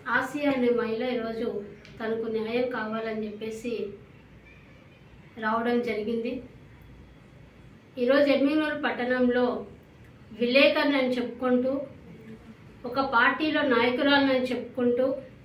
Asia అనే మహిళ ఈరోజు తనకు న్యాయం కావాలని చెప్పేసి రావడం జరిగింది ఈరోజు ఎమ్మిగనూరు పట్టణంలో విలేకరుని అని చెప్పుకుంటూ ఒక పార్టీలో నాయకురాలని చెప్పుకుంటూ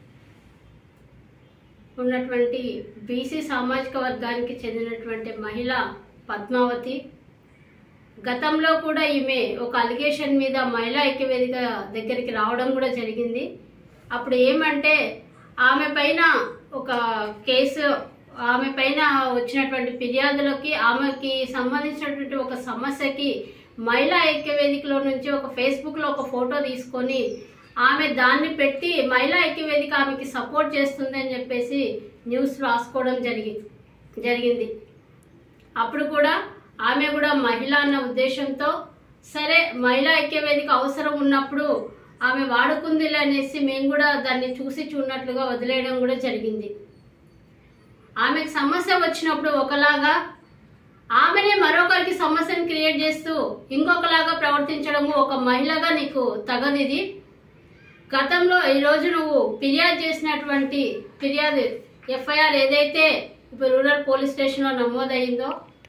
ఉన్నటువంటి బీసీ సామాజిక వర్గానికి చెందినటువంటి మహిళ పద్మావతి గతంలో కూడా ఈమె ఒక అలిగేషన్ మీద మహిళా ఐక్యవేదిక దగ్గరికి రావడం కూడా జరిగింది అప్పుడు ఏమంటే ఆమె పైన ఒక కేసు ఆమె పైన వచ్చినటువంటి ఫిర్యాదులకి ఆమెకి సంబంధించినటువంటి ఒక సమస్యకి మహిళా ఐక్యవేదికలో నుంచి ఒక ఫేస్బుక్లో ఒక ఫోటో తీసుకొని ఆమె దాన్ని పెట్టి మహిళా ఐక్యవేదిక ఆమెకి సపోర్ట్ చేస్తుంది అని చెప్పేసి న్యూస్ రాసుకోవడం జరిగి జరిగింది అప్పుడు కూడా ఆమె కూడా మహిళ అన్న ఉద్దేశంతో సరే మహిళా ఐక్యవేదిక అవసరం ఉన్నప్పుడు ఆమె వాడుకుందిలే అనేసి మేము కూడా దాన్ని చూసి చూడనట్లుగా వదిలేయడం కూడా జరిగింది ఆమెకు సమస్య వచ్చినప్పుడు ఒకలాగా ఆమెనే మరొకరికి సమస్యను క్రియేట్ చేస్తూ ఇంకొకలాగా ప్రవర్తించడము ఒక మహిళగా నీకు తగదిది గతంలో ఈరోజు నువ్వు ఫిర్యాదు చేసినటువంటి ఫిర్యాదు ఎఫ్ఐఆర్ ఏదైతే ఇప్పుడు రూరల్ పోలీస్ స్టేషన్లో నమోదైందో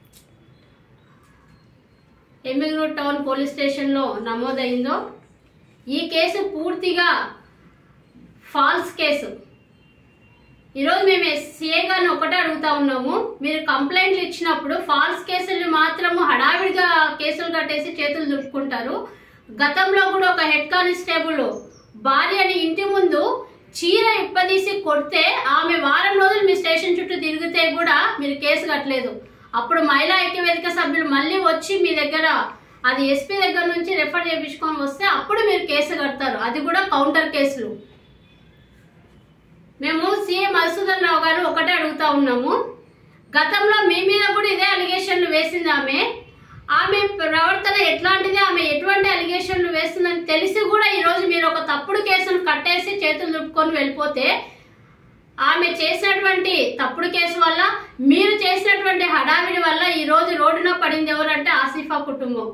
ఎమ్మిగనూరు టౌన్ పోలీస్ స్టేషన్లో నమోదైందో ఈ కేసు పూర్తిగా ఫాల్స్ కేసు ఈరోజు మేము సిఏ గారిని ఒకటే అడుగుతా ఉన్నాము మీరు కంప్లైంట్లు ఇచ్చినప్పుడు ఫాల్స్ కేసులు మాత్రము హడావిడిగా కేసులు కట్టేసి చేతులు దులుపుకుంటారు గతంలో కూడా ఒక హెడ్ కానిస్టేబుల్ భార్యని ఇంటి ముందు చీర ఇప్పదీసి కొడితే ఆమె వారం రోజులు మీ స్టేషన్ చుట్టూ తిరిగితే కూడా మీరు కేసు కట్టలేదు అప్పుడు మహిళా ఐక్యవేదిక సభ్యులు మళ్ళీ వచ్చి మీ దగ్గర అది ఎస్పీ దగ్గర నుంచి రెఫర్ చేయించుకొని వస్తే అప్పుడు మీరు కేసు కడతారు అది కూడా కౌంటర్ కేసులు మేము సీఎం మధుసూదన్ రావు గారు ఒకటే అడుగుతా ఉన్నాము గతంలో మీ మీద కూడా ఇదే అలిగేషన్లు వేసింది ఆమె ఆమె ప్రవర్తన ఎట్లాంటిది ఆమె ఎటువంటి అలిగేషన్లు వేస్తుందని తెలిసి కూడా ఈరోజు మీరు ఒక తప్పుడు కేసును కట్టేసి చేతులు దుప్పుకొని వెళ్ళిపోతే ఆమె చేసినటువంటి తప్పుడు కేసు వల్ల మీరు చేసినటువంటి హడావిడి వల్ల ఈ రోజు రోడ్డున పడింది ఎవరంటే ఆసిఫా కుటుంబం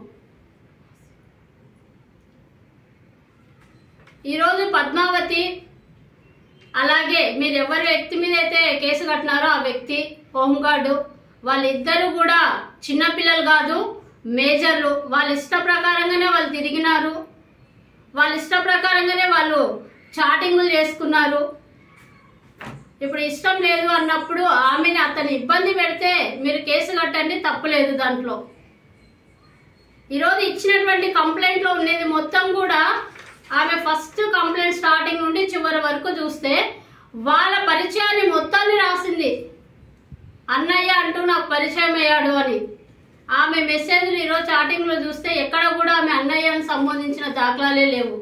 ఈరోజు పద్మావతి అలాగే మీరు ఎవరి వ్యక్తి మీద అయితే కేసు కట్టినారో ఆ వ్యక్తి హోంగార్డు వాళ్ళిద్దరు కూడా చిన్నపిల్లలు కాదు మేజర్లు వాళ్ళ ఇష్ట ప్రకారంగానే వాళ్ళు తిరిగినారు వాళ్ళ ఇష్ట ప్రకారంగానే వాళ్ళు చాటింగులు చేసుకున్నారు ఇప్పుడు ఇష్టం లేదు అన్నప్పుడు ఆమెని అతను ఇబ్బంది పెడితే మీరు కేసు కట్టండి తప్పులేదు దాంట్లో ఈరోజు ఇచ్చినటువంటి కంప్లైంట్లో ఉండేది మొత్తం కూడా ఆమె ఫస్ట్ కంప్లైంట్ స్టార్టింగ్ నుండి చివరి వరకు చూస్తే వాళ్ళ పరిచయాన్ని మొత్తాన్ని రాసింది అన్నయ్య అంటూ నాకు పరిచయం అయ్యాడు అని ఆమె మెసేజ్లు ఈరోజు చాటింగ్లో చూస్తే ఎక్కడ కూడా ఆమె అన్నయ్యను సంబంధించిన దాఖలాలే లేవు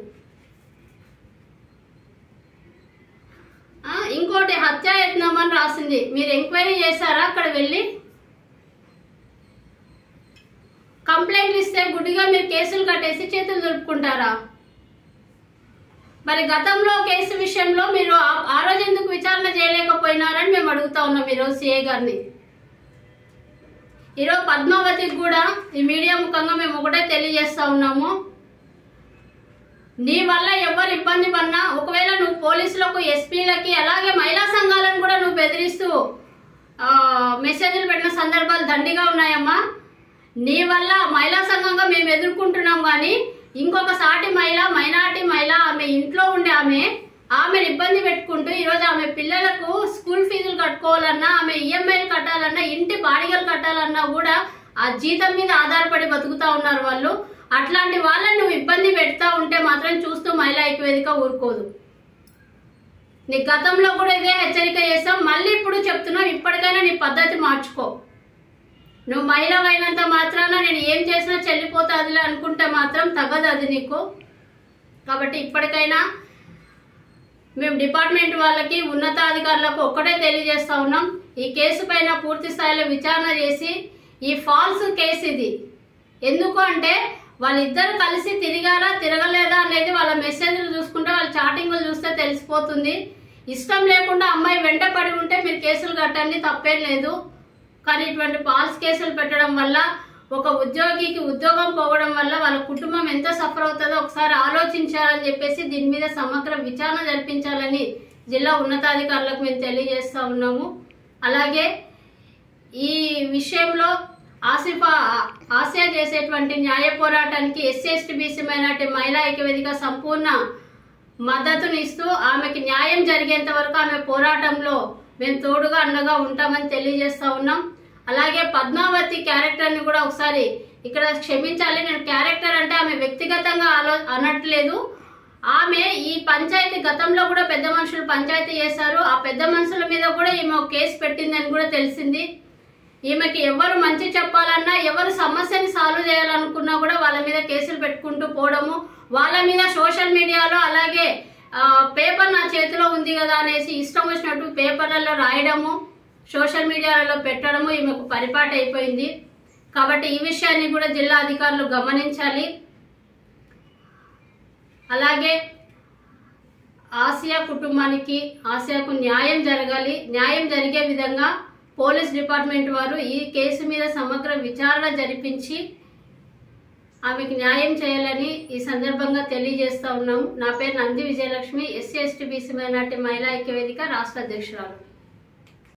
ఆ, ఇంకోటి హత్యాయత్నం అని రాసింది మీరు ఎంక్వైరీ చేశారా అక్కడ వెళ్ళి కంప్లైంట్లు ఇస్తే గుడ్డిగా మీరు కేసులు కట్టేసి చేతులు దులుపుకుంటారా మరి గతంలో కేసు విషయంలో మీరు ఆ- ఆ రోజు ఎందుకు విచారణ చేయలేకపోయినారని మేము అడుగుతా ఉన్నాం ఈరోజు సిఏ గారిని ఈరోజు పద్మావతికి కూడా ఈ మీడియా ముఖంగా మేము ఒకటే తెలియజేస్తా ఉన్నాము నీ వల్ల ఎవరు ఇబ్బంది పడినా ఒకవేళ నువ్వు పోలీసులకు ఎస్పీలకి అలాగే మహిళా సంఘాలను కూడా నువ్వు బెదిరిస్తూ ఆ, మెసేజ్లు పెట్టిన సందర్భాలు దండిగా ఉన్నాయమ్మా నీ వల్ల మహిళా సంఘంగా మేము ఎదుర్కొంటున్నాం కానీ ఇంకొక సాటి మహిళ మైనార్టీ మహిళ ఆమె ఇంట్లో ఉండే ఆమె ఆమెను ఇబ్బంది పెట్టుకుంటూ ఈరోజు ఆమె పిల్లలకు స్కూల్ ఫీజులు కట్టుకోవాలన్నా ఆమె ఈఎంఐలు కట్టాలన్నా ఇంటి బాడిగలు కట్టాలన్నా కూడా ఆ జీతం మీద ఆధారపడి బతుకుతా ఉన్నారు వాళ్ళు అట్లాంటి వాళ్ళని నువ్వు ఇబ్బంది పెడతా ఉంటే మాత్రం చూస్తూ మహిళా ఐక్యవేదిక ఊరుకోదు నీ గతంలో కూడా ఇదే హెచ్చరిక చేసాం మళ్ళీ ఇప్పుడు చెప్తున్నావు ఇప్పటికైనా నీ పద్ధతి మార్చుకో నువ్వు మహిళ అయినంత మాత్రాన నేను ఏం చేసినా చెల్లిపోతాదిలే అనుకుంటే మాత్రం తగ్గదు అది నీకు కాబట్టి ఇప్పటికైనా మేము డిపార్ట్మెంట్ వాళ్ళకి ఉన్నతాధికారులకు ఒక్కటే తెలియజేస్తా ఉన్నాం ఈ కేసు పైన పూర్తి స్థాయిలో విచారణ చేసి ఈ ఫాల్స్ కేసు ఇది ఎందుకు అంటే వాళ్ళిద్దరు కలిసి తిరిగారా తిరగలేదా అనేది వాళ్ళ మెసేజ్లు చూసుకుంటే వాళ్ళ చాటింగ్లు చూస్తే తెలిసిపోతుంది ఇష్టం లేకుండా అమ్మాయి వెంట పడి ఉంటే మీరు కేసులు కట్టండి తప్పేం లేదు కానీ ఇటువంటి ఫాల్స్ కేసులు పెట్టడం వల్ల ఒక ఉద్యోగికి ఉద్యోగం పోవడం వల్ల వాళ్ళ కుటుంబం ఎంత సఫర్ అవుతుందో ఒకసారి ఆలోచించాలని చెప్పేసి దీని మీద సమగ్ర విచారణ జరిపించాలని జిల్లా ఉన్నతాధికారులకు మేము తెలియజేస్తా ఉన్నాము అలాగే ఈ విషయంలో ఆసిఫ ఆసియా చేసేటువంటి న్యాయ పోరాటానికి ఎస్సీ ఎస్టీ బీసీ మైనార్టీ మహిళా ఐక్యవేదిక సంపూర్ణ మద్దతుని ఇస్తూ ఆమెకి న్యాయం జరిగేంత వరకు ఆమె పోరాటంలో మేము తోడుగా అండగా ఉంటామని తెలియజేస్తా ఉన్నాం అలాగే పద్మావతి క్యారెక్టర్ని కూడా ఒకసారి ఇక్కడ క్షమించాలి నేను క్యారెక్టర్ అంటే ఆమె వ్యక్తిగతంగా ఆలో అనట్లేదు ఆమె ఈ పంచాయతీ గతంలో కూడా పెద్ద మనుషులు పంచాయతీ చేశారు ఆ పెద్ద మనుషుల మీద కూడా ఈమె ఒక కేసు పెట్టిందని కూడా తెలిసింది ఈమెకి ఎవరు మంచి చెప్పాలన్నా ఎవరు సమస్యని సాల్వ్ చేయాలనుకున్నా కూడా వాళ్ళ మీద కేసులు పెట్టుకుంటూ పోవడము వాళ్ళ మీద సోషల్ మీడియాలో అలాగే ఆ, పేపర్ నా చేతిలో ఉంది కదా అనేసి ఇష్టం వచ్చినట్టు పేపర్లలో రాయడము సోషల్ మీడియాలలో పెట్టడము ఈమెకు పరిపాటి అయిపోయింది కాబట్టి ఈ విషయాన్ని కూడా జిల్లా అధికారులు గమనించాలి అలాగే ఆసియా కుటుంబానికి ఆసియాకు న్యాయం జరగాలి న్యాయం జరిగే విధంగా పోలీస్ డిపార్ట్మెంట్ వారు ఈ కేసు మీద సమగ్ర విచారణ జరిపించి ఆమెకి న్యాయం చేయాలని ఈ సందర్భంగా తెలియజేస్తా ఉన్నాము నా పేరు Nandi Vijayalakshmi SC ST BC minority మహిళా ఐక్యవేదిక రాష్ట్ర అధ్యక్షురాలు